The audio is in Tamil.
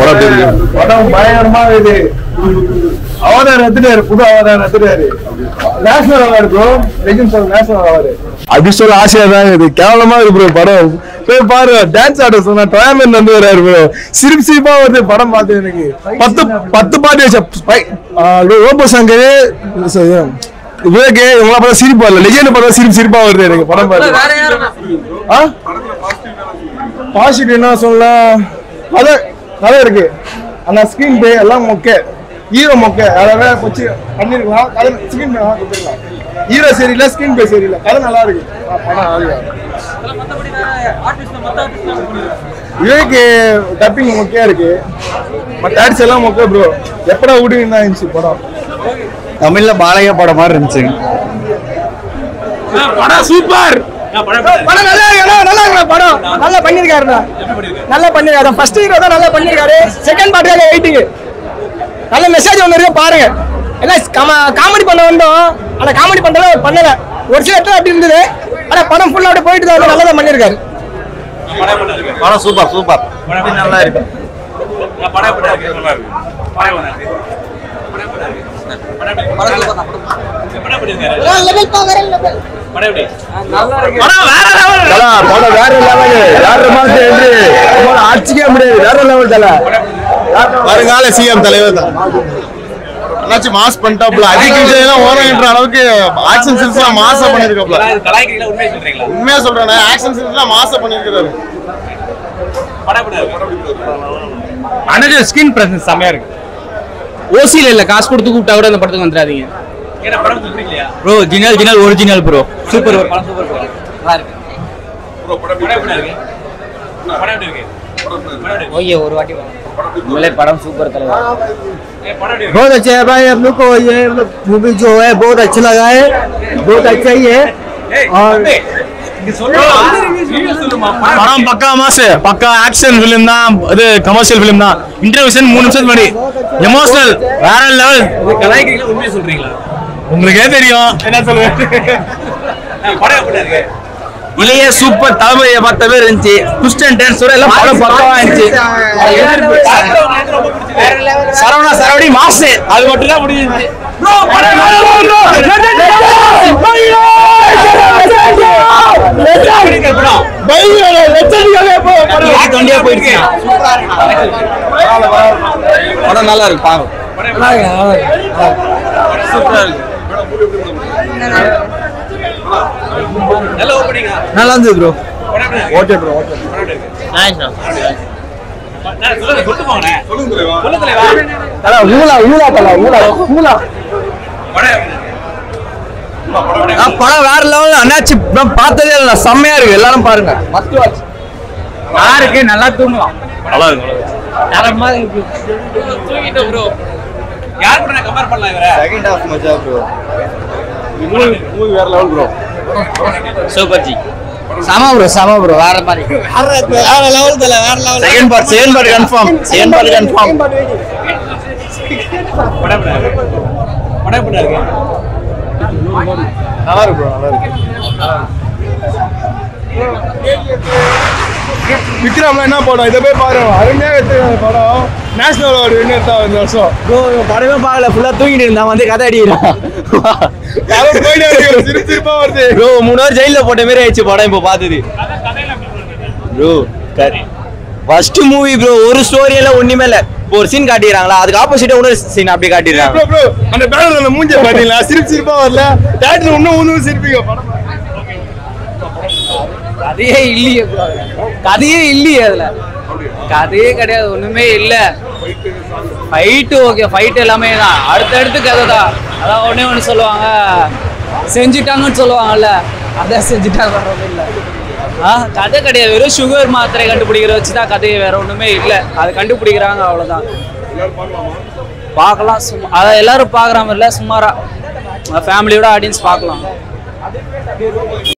படம் எப்படி இருக்கு படம் பயங்கரமா இது அவதாரம் எடுத்துட்டாரு புது அவதாரம் எடுத்துட்டாரு national award bro legend sir national award அப்படி சொல்ல ஆசையா தான் இது கேவலமா இருக்கு ப்ரோ படம் போய் பாரு டான்ஸ் ஆட சொன்னா டொயாமெண்ட் வந்து வராரு ப்ரோ சிரிப்பு சிரிப்பா வருது படம் பார்த்து எனக்கு பத்து பத்து பாட்டு வச்ச ரோபோ சங்கர் விவேக் இவங்களா பார்த்தா சிரிப்பு வரல லெஜண்ட் பார்த்தா சிரிப்பு சிரிப்பா வருது எனக்கு படம் பார்த்து ஆ பாசிட்டிவ் என்ன சொல்லலாம் கதை கதை இருக்கு ஆனா ஸ்கிரீன் பே எல்லாம் மொக்க ஹீரோ மொக்க அதாவது வச்சு பண்ணிருக்கலாம் கதை ஸ்கிரீன் பே கொடுத்துருக்கலாம் ஹீரோ சரியில்லை ஸ்கிரீன் பே சரியில்லை கதை நல்லா இருக்கு ஆ, படம் நல்லா விவேக் டப்பிங் மொக்கையா இருக்கு மற்ற ஆட்ஸ் எல்லாம் மொக்க ப்ரோ எப்படா விடுவீங்க தான் இருந்துச்சு படம் தமிழ்ல பாலக படம் மாதிரி இருந்துச்சு படம் சூப்பர் படம் நல்லா இருக்குண்ணா நல்லா இருக்குண்ணா படம் நல்லா பண்ணிருக்காருண்ணா நல்லா பண்ணிருக்காரு ஃபர்ஸ்ட் ஹீரோ தான் நல்லா பண்ணிருக்காரு செகண்ட் பார்ட்டுக்காக வெயிட்டிங் நல்ல மெசேஜ் ஒன்று இருக்கு பாருங்க எல்லாம் காமெடி பண்ண வந்தோம் ஆனா காமெடி பண்றத அவர் பண்ணல ஒரு சில இடத்துல அப்படி இருந்தது ஆனா படம் ஃபுல்லா அப்படியே போயிட்டு தான் நல்லா தான் பண்ணிருக்காரு படம் சூப்பர் சூப்பர் நல்லா இருக்கு படம் வேற லெவல் வேற மாதிரி என்று அடிச்சுக்கவே முடியாது வேற லெவல் தல வருங்கால சிஎம் தலைவர் தான் என்னாச்சும் மாஸ் பண்ணிட்டாப்ல அதிக விஜயெல்லாம் ஓரங்கன்ற அளவுக்கு ஆக்ஷன் சீன்ஸ்லாம் மாசா பண்ணிருக்காப்ல கலாய்க்கிறீங்களா உண்மையை சொல்றீங்களா உண்மையா சொல்றேன் ஆக்ஷன் சீன்ஸ்லாம் மாசா பண்ணிருக்காரு அனது ஸ்கின் பிரசன்ஸ் செம்மையா இருக்கு ஓசியில் இல்ல காசு கொடுத்து கூப்பிட்டா கூட அந்த படத்துக்கு வந்துடாதீங்க ஏன்னா படம் உங்களுக்கு பிடிக்கலையா ப்ரோ ஜினல் ஜினல் ஒரிஜினல் ப்ரோ சூப்பர் படம் சூப்பர் படம் நல்லா இருக்கு படம் எப்படி இருக்கு படம் எப்படி இருக்கு படம் எப்படி இருக்கு? ஓகே ஒரு வாட்டி உங்களே படம் சூப்பர் தலைவர் ஏ, படம் எப்படி இருக்கு बहुत अच्छा है भाई हम लोग को ये मूवी जो है बहुत अच्छा लगा है बहुत अच्छा ही है ஏய், தம்பி, இங்க சொல்லுமா? review சொல்லுமா? படம் படம் பக்கா மாஸ் பக்கா ஆக்ஷன் ஃபிலிம் தான் இது கமர்ஷியல் ஃபிலிம் தான் இன்டர்வியூஷன் மூணு நிமிஷம் முன்னாடி எமோஷனல் வேற லெவல் இது கலாய்க்கிறீங்களா உண்மையை சொல்றீங்களா உங்களுக்கே தெரியும் என்ன சொல்லுவேன் ஆ, படம் எப்படி இருக்கு இளைய சூப்பர் தலைமையை பார்த்த பேர் இருந்துச்சு ட்விஸ்ட் அண்ட் டர்ன்ஸ் எல்லாம் படம் பக்கவா இருந்துச்சு பாக்குறவங்க எது ரொம்ப பிடிச்சது? சரவணா சரவணி மாஸ் அது மட்டும் தான் முடிஞ்சிருச்சு எப்படி இருக்கு படம்? வண்டியா போயிடுச்சு படம் நல்லா இருக்கு பாருங்க படம் எப்படி இருக்கு? சூப்பரா இருக்கு நல்ல opening ஆ? நல்லா இருந்தது ப்ரோ படம் எப்படி இருக்கு? ஓகே ப்ரோ ஓகே படம் எப்படி இருக்கு? நான் சொல்லுங்க, சொல்லிட்டு போங்கண்ணே. சொல்லு தலைவா. தல ஊலா ஊலா தல ஊலா ஊலா படம் எப்படி இருக்கு? படம் வேற லெவல் அண்ணாச்சி படம் பார்த்ததே இல்லை செம்மையா இருக்கு எல்லாரும் பாருங்க நல்லா இருக்கு நல்லா தூங்கலாம் நல்லா இருக்கு, நல்லா இருக்கு. தூங்கிட்டேன் bro. யார் கூட நான் compare பண்ணலாம் இவரை? செகண்ட் ஹாஃப் மச்சா ப்ரோ மூவி வேற லெவல் ப்ரோ சூப்பர் ஜி சம ப்ரோ சம ப்ரோ வேற மாதிரி second part second part confirm second part confirm படம் எப்படி இருக்கு? படம் எப்படி இருக்கு? நல்லா இருக்கு ப்ரோ நல்லா இருக்கு விக்ரம் என்ன படம் இதை போய் பாருங்க அருமையா எடுத்து படம் நேஷனல் அவார்டு வின்னர் தான் இந்த வருஷம் ப்ரோ படமே பார்க்கல ஃபுல்லா தூங்கிட்டு இருந்தான் வந்து கதை அடிக்கிறான் யாரும் போயிட்டே இருக்கு சிரிப்பு சிரிப்பா வருது ப்ரோ மூணு வாரம் ஜெயில போட்ட மாதிரி ஆயிடுச்சு படம் இப்போ பார்த்தது ப்ரோ ஃபர்ஸ்ட் மூவி ப்ரோ ஒரு ஸ்டோரி எல்லாம் ஒண்ணுமே இல்ல இப்போ ஒரு சீன் காட்டிடுறாங்களா அதுக்கு ஆப்போசிட்டா இன்னொரு சீன் அப்படி காட்டிடுறாங்க ப்ரோ ப்ரோ அந்த பேனர் அந்த மூஞ்ச பாத்தீங்களா சிரிப்பு சிரிப்பா வரல தேட்டர் இன்னும் ஒன்றும் சிரிப்பீங்க படம் கதையே இல்லையே கதையே இல்லையே அதுல கதையே கிடையாது ஒண்ணுமே இல்ல ஃபைட்டு ஓகே ஃபைட் எல்லாமே தான் அடுத்தடுத்து கதை தான் அதான் ஒண்ணே ஒன்று சொல்லுவாங்க செஞ்சுட்டாங்கன்னு சொல்லுவாங்கல்ல அதான் செஞ்சுட்டாங்க ஒன்றும் இல்லை ஆ கதை கிடையாது வெறும் சுகர் மாத்திரை கண்டுபிடிக்கிற வச்சு தான் கதையை வேற ஒண்ணுமே இல்லை அது கண்டுபிடிக்கிறாங்க அவ்வளோதான் பார்க்கலாம் சும்மா அதான் எல்லாரும் பார்க்குற மாதிரி இல்லை சுமாரா ஃபேமிலியோட ஆடியன்ஸ் பார்க்கலாம்